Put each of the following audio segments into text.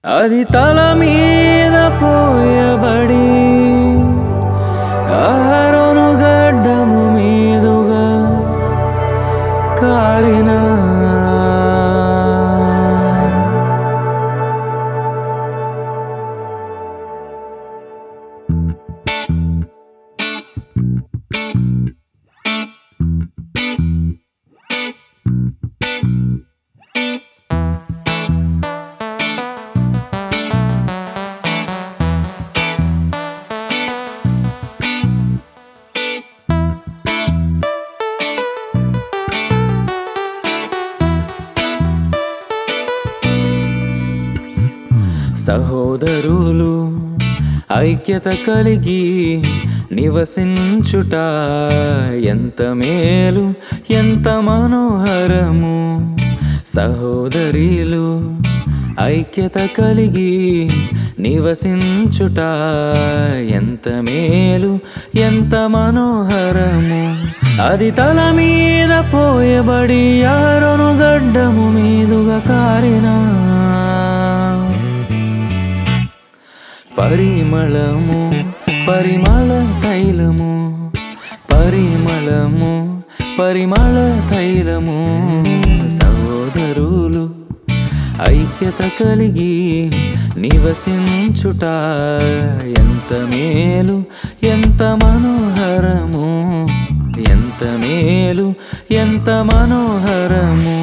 అది తల మీద పోయబడి ఆరోను గడ్డము మీదుగా కారిన సహోదరులు ఐక్యత కలిగి నివసించుట ఎంత మేలు ఎంత మనోహరము సహోదరులు ఐక్యత కలిగి నివసించుట ఎంత మేలు ఎంత మనోహరము అది తల మీద పోయబడి ఆరోను గడ్డము మీదుగా కారినా పరిమళము పరిమళ తైలము పరిమళము పరిమళ తైలము సహోదరులు ఐక్యత కలిగి నివసించుట ఎంత మేలు ఎంత మనోహరము ఎంత మేలు ఎంత మనోహరము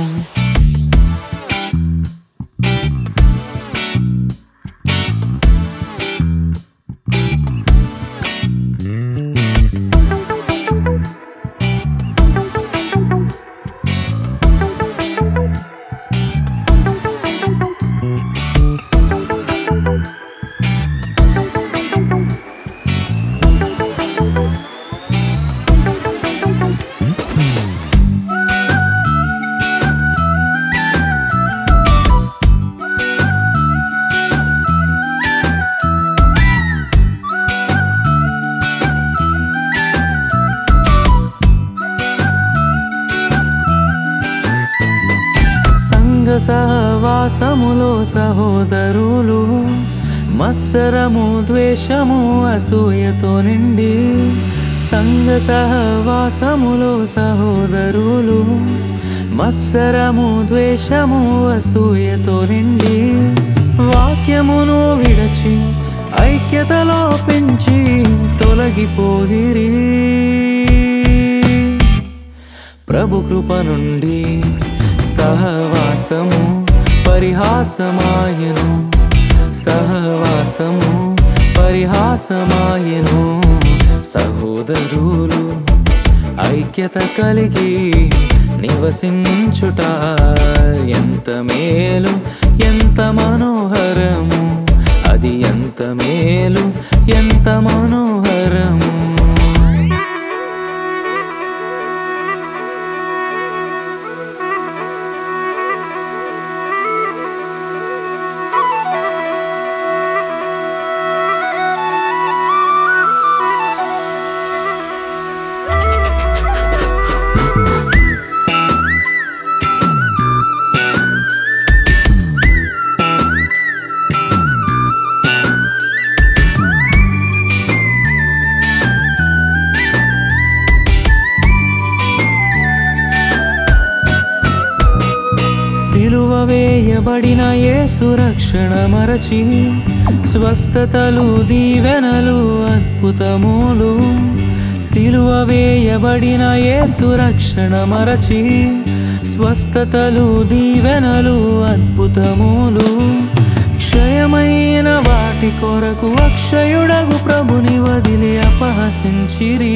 సంఘ సహవాసములో సహోదరులు మత్సరము ద్వేషము అసూయతో నిండి సంఘ సహవాసములో సహోదరులు మత్సరము ద్వేషము అసూయతో నిండి వాక్యమును విడచి ఐక్యతలో పెంచి తొలగిపోగిరి ప్రభు కృప నుండి సహవాసము పరిహాసమాయను సహవాసము పరిహాసమాయను సహోదరులు ఐక్యత కలిగి నివసించుట ఎంత మేలు ఎంత మనోహరము అది ఎంత మేలు ఎంత మనోహరము సిలువ వేయబడిన యేసు రక్షణ మరచి స్వస్థతలు దీవెనలు అద్భుతములు సిలువ వేయబడిన యేసు రక్షణ మరచి స్వస్థతలు దీవెనలు అద్భుతములు క్షయమైన వాటి కొరకు అక్షయుడగు ప్రభుని వదిలి అపహసించిరి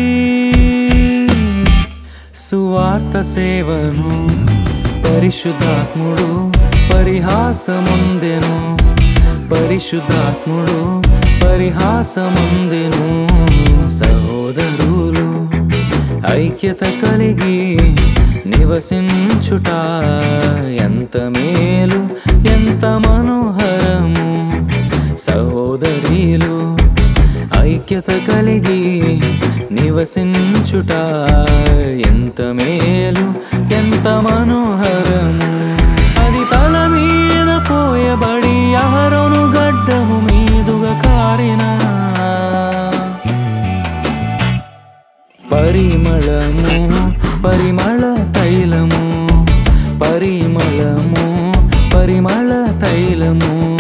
సువార్త సేవను పరిశుద్ధాత్ముడు పరిహాసముందెను పరిశుద్ధాత్ముడు పరిహాసముందెను సహోదరులు ఐక్యత కలిగి నివసించుట ఎంత మేలు ఎంత మనోహరము సహోదరీలు ఐక్యత కలిగి నివసించుట ఎంత మేలు ఎంత మనోహరము అది తల మీద పోయబడి యహరోను గడ్డము మీదుగా కారిన పరిమళము పరిమళ తైలము పరిమళము పరిమళ తైలము